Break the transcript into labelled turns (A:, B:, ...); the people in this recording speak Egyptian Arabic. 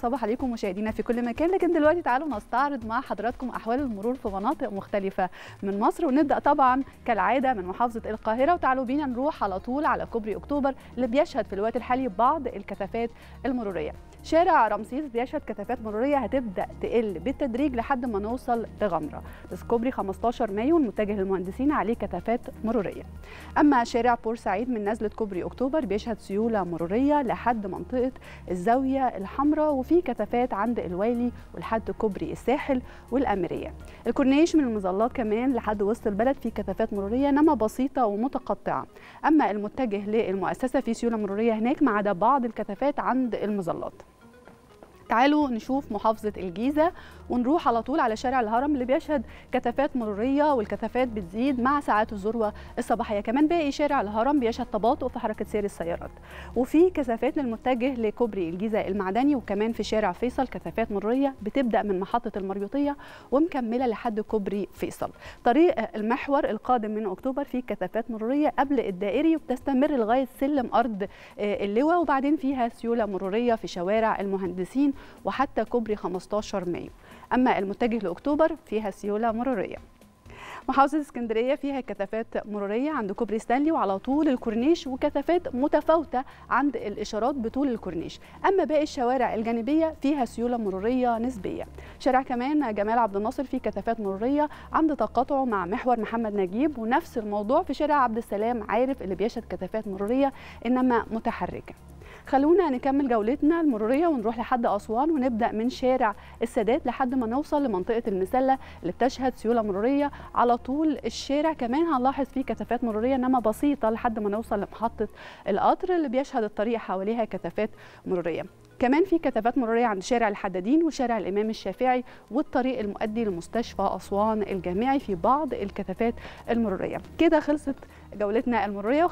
A: صباح عليكم مشاهدينا في كل مكان لكن دلوقتي تعالوا نستعرض مع حضراتكم احوال المرور في مناطق مختلفه من مصر ونبدا طبعا كالعاده من محافظه القاهره وتعالوا بينا نروح على طول على كوبري اكتوبر اللي بيشهد في الوقت الحالي بعض الكثافات المروريه شارع رمسيس بيشهد كثافات مروريه هتبدا تقل بالتدريج لحد ما نوصل لغمره بس كوبري 15 مايو المتجه للمهندسين عليه كثافات مروريه اما شارع بورسعيد من نزله كوبري اكتوبر بيشهد سيوله مروريه لحد منطقه الزاويه الحمراء وفي كثافات عند الويلي ولحد كوبري الساحل والاميريه الكورنيش من المظلات كمان لحد وسط البلد في كثافات مروريه انما بسيطه ومتقطعه اما المتجه للمؤسسه في سيوله مروريه هناك ما عدا بعض الكثافات عند المظلات تعالوا نشوف محافظة الجيزة ونروح على طول على شارع الهرم اللي بيشهد كثافات مرورية والكثافات بتزيد مع ساعات الذروة الصباحية كمان باقي شارع الهرم بيشهد تباطؤ في حركة سير السيارات وفي كثافات للمتجه لكوبري الجيزة المعدني وكمان في شارع فيصل كثافات مرورية بتبدأ من محطة المريوطية ومكملة لحد كوبري فيصل طريق المحور القادم من أكتوبر فيه كثافات مرورية قبل الدائري وبتستمر لغاية سلم أرض اللواء وبعدين فيها سيولة مرورية في شوارع المهندسين وحتى كوبري 15 مايو أما المتجه لأكتوبر فيها سيولة مرورية محافظة اسكندرية فيها كثافات مرورية عند كوبري ستانلي وعلى طول الكورنيش وكثافات متفاوتة عند الإشارات بطول الكورنيش أما باقي الشوارع الجانبية فيها سيولة مرورية نسبية شارع كمان جمال عبد الناصر فيه كثافات مرورية عند تقاطعه مع محور محمد نجيب ونفس الموضوع في شارع عبد السلام عارف اللي بيشهد كثافات مرورية إنما متحركة خلونا نكمل جولتنا المروريه ونروح لحد اسوان ونبدا من شارع السادات لحد ما نوصل لمنطقه المسله اللي بتشهد سيوله مروريه على طول الشارع كمان هنلاحظ فيه كثافات مروريه انما بسيطه لحد ما نوصل لمحطه القطر اللي بيشهد الطريق حواليها كثافات مروريه كمان في كثافات مروريه عند شارع الحدادين وشارع الامام الشافعي والطريق المؤدي لمستشفى اسوان الجامعي في بعض الكثافات المروريه كده خلصت جولتنا المروريه